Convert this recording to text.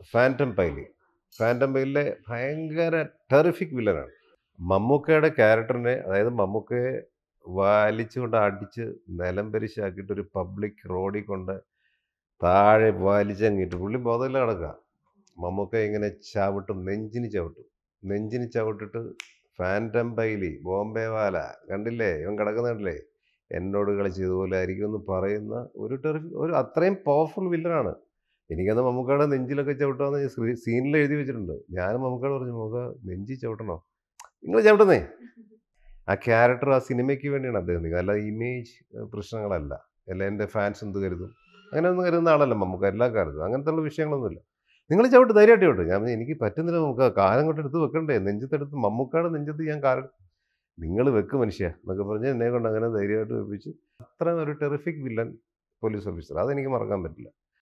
phantom Paily phantom പൈലിലെ ഭയങ്കര terrific വില്ലനാണ് മമ്മൂക്കയുടെ ക്യാരക്ടറിനെ അതായത് മമ്മൂക്കയെ വലിച്ചുകൊണ്ട് അടിച്ച് നിലം പരിശാക്കിയിട്ട് ഒരു പബ്ലിക് റോഡിൽ കൊണ്ട് താഴെ വലിച്ചങ്ങിട്ട് പുള്ളി ബോധമില്ല കിടക്കുക മമ്മൂക്ക ഇങ്ങനെ ചവിട്ടും നെഞ്ചിന് ചവിട്ടും നെഞ്ചിന് ചവിട്ടിട്ട് ഫാൻറ്റം പൈലി ബോംബെ വാല കണ്ടില്ലേ ഇവൻ കിടക്കുന്ന കണ്ടില്ലേ എന്നോട് കളിച്ച് ഇതുപോലെ ആയിരിക്കും എന്ന് പറയുന്ന ഒരു ടെറിഫി ഒരു അത്രയും പവർഫുൾ വില്ലനാണ് എനിക്കന്ന് മമ്മൂക്കയുടെ നെഞ്ചിലൊക്കെ ചവിട്ടാന്ന് സീനിൽ എഴുതി വെച്ചിട്ടുണ്ട് ഞാൻ മമ്മൂക്കയോട് പറഞ്ഞു മമ്മൂക്ക നെഞ്ചി ചവിട്ടണോ നിങ്ങൾ ചവിട്ടുന്നേ ആ ക്യാരക്ടർ ആ സിനിമയ്ക്ക് വേണ്ടിയാണ് അദ്ദേഹം നിൽക്കുന്നത് അല്ല ഇമേജ് പ്രശ്നങ്ങളല്ല അല്ല എൻ്റെ ഫാൻസ് എന്ത് കരുതും അങ്ങനെ ഒന്നും കരുതുന്ന ആളല്ല നമുക്ക് എല്ലാ കാലത്തും അങ്ങനത്തെ ഉള്ള വിഷയങ്ങളൊന്നുമില്ല നിങ്ങൾ ചവിട്ട് ധൈര്യമായിട്ട് ചവിട്ട് ഞാൻ പറഞ്ഞു, എനിക്ക് പറ്റുന്നില്ല നമുക്ക് കാലം കൊണ്ട് എടുത്ത് വെക്കണ്ടേ നെഞ്ചത്തെടുത്ത് മമ്മൂക്കാട് നെഞ്ചത്ത് ഞാൻ കാലം നിങ്ങൾ വെക്ക് മനുഷ്യ എന്നൊക്കെ പറഞ്ഞ് എന്നെ കൊണ്ട് അങ്ങനെ ധൈര്യമായിട്ട് വെപ്പിച്ച് അത്ര ഒരു ടെറിഫിക് വില്ലൻ പോലീസ് ഓഫീസർ അതെനിക്ക് മറക്കാൻ പറ്റില്ല